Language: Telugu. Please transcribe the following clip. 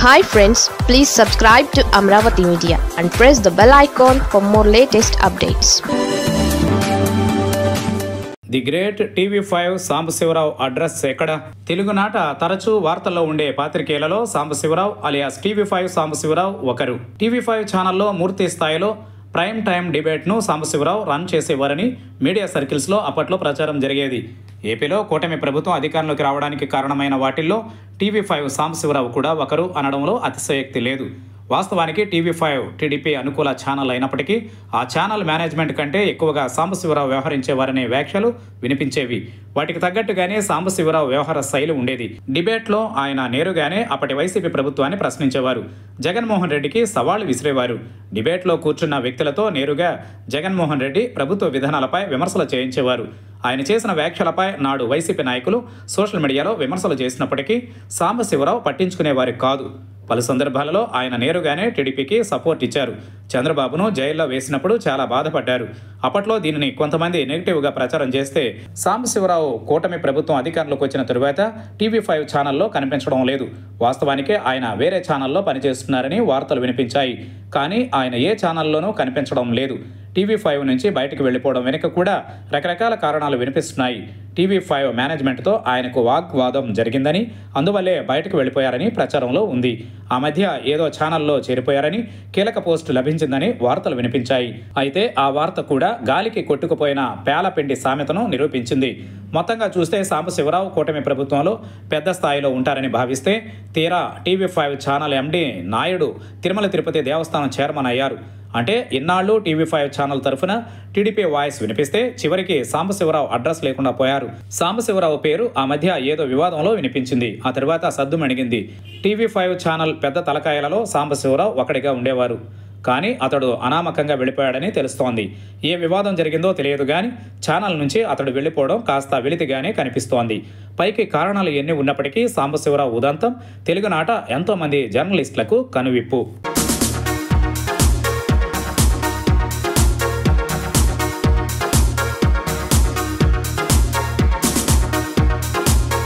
hi friends please subscribe to Amaravati media and press the bell icon for more latest updates the great TV five Sambasiva Rao address ఎక్కడ తెలుగునాట తరచూ వార్తల్లో ఉండే పాత్రికేయులలో Sambasiva Rao alias TV five Sambasiva Rao ఒకరు టీవీ ఫైవ్ ఛానల్లో మూర్తి స్థాయిలో ప్రైమ్ టైం డిబేట్ను సాంబశివరావు రన్ చేసేవారని మీడియా సర్కిల్స్లో అప్పట్లో ప్రచారం జరిగేది ఏపీలో కూటమి ప్రభుత్వం అధికారంలోకి రావడానికి కారణమైన వాటిల్లో టీవీ ఫైవ్ సాంబశివరావు కూడా ఒకరు అనడంలో అతిశయోక్తి లేదు వాస్తవానికి టీవీ ఫైవ్ టీడీపీ అనుకూల ఛానల్ అయినప్పటికీ ఆ ఛానల్ మేనేజ్మెంట్ కంటే ఎక్కువగా సాంబశివరావు వ్యవహరించేవారనే వ్యాఖ్యలు వినిపించేవి వాటికి తగ్గట్టుగానే సాంబశివరావు వ్యవహార శైలి ఉండేది డిబేట్లో ఆయన నేరుగానే అప్పటి వైసీపీ ప్రభుత్వాన్ని ప్రశ్నించేవారు జగన్మోహన్ రెడ్డికి సవాళ్లు విసిరేవారు డిబేట్లో కూర్చున్న వ్యక్తులతో నేరుగా జగన్మోహన్ రెడ్డి ప్రభుత్వ విధానాలపై విమర్శలు చేయించేవారు ఆయన చేసిన వ్యాఖ్యలపై నాడు వైసీపీ నాయకులు సోషల్ మీడియాలో విమర్శలు చేసినప్పటికీ సాంబశివరావు పట్టించుకునేవారు కాదు పలు సందర్భాలలో ఆయన నేరుగానే టీడీపీకి సపోర్ట్ ఇచ్చారు చంద్రబాబును జైల్లో వేసినప్పుడు చాలా బాధపడ్డారు అప్పట్లో దీనిని కొంతమంది నెగిటివ్గా ప్రచారం చేస్తే సాంబశివరావు కూటమి ప్రభుత్వం అధికారంలోకి వచ్చిన తరువాత టీవీ ఫైవ్ ఛానల్లో కనిపించడం లేదు వాస్తవానికి ఆయన వేరే ఛానల్లో పనిచేస్తున్నారని వార్తలు వినిపించాయి కానీ ఆయన ఏ ఛానల్లోనూ కనిపించడం లేదు టీవీ ఫైవ్ నుంచి బయటకు వెళ్ళిపోవడం వెనుక కూడా రకరకాల కారణాలు వినిపిస్తున్నాయి టీవీ ఫైవ్ మేనేజ్మెంట్తో ఆయనకు వాగ్వాదం జరిగిందని అందువల్లే బయటకు వెళ్ళిపోయారని ప్రచారంలో ఉంది ఆ మధ్య ఏదో ఛానల్లో చేరిపోయారని కీలక పోస్టు లభించిందని వార్తలు వినిపించాయి అయితే ఆ వార్త కూడా గాలికి కొట్టుకుపోయిన పేలపిండి సామెతను నిరూపించింది మొత్తంగా చూస్తే సాంబశివరావు కూటమి ప్రభుత్వంలో పెద్ద స్థాయిలో ఉంటారని భావిస్తే తీరా TV five channel MD Naidu Tirumala Tirupati Devasthanam chairman అయ్యారు అంటే ఇన్నాళ్ళు టీవీ ఫైవ్ ఛానల్ తరఫున టీడీపీ వాయిస్ వినిపిస్తే చివరికి సాంబశివరావు అడ్రస్ లేకుండా పోయారు సాంబశివరావు పేరు ఆ మధ్య ఏదో వివాదంలో వినిపించింది ఆ తర్వాత సద్దు మణిగింది టీవీ ఫైవ్ ఛానల్ పెద్ద తలకాయలలో సాంబశివరావు ఒకటిగా ఉండేవారు కానీ అతడు అనామకంగా వెళ్ళిపోయాడని తెలుస్తోంది ఏ వివాదం జరిగిందో తెలియదు కానీ ఛానల్ నుంచి అతడు వెళ్ళిపోవడం కాస్త వెలితిగానే కనిపిస్తోంది పైకి కారణాలు ఎన్ని ఉన్నప్పటికీ సాంబశివరావు ఉదంతం తెలుగునాట ఎంతోమంది జర్నలిస్టులకు కనువిప్పు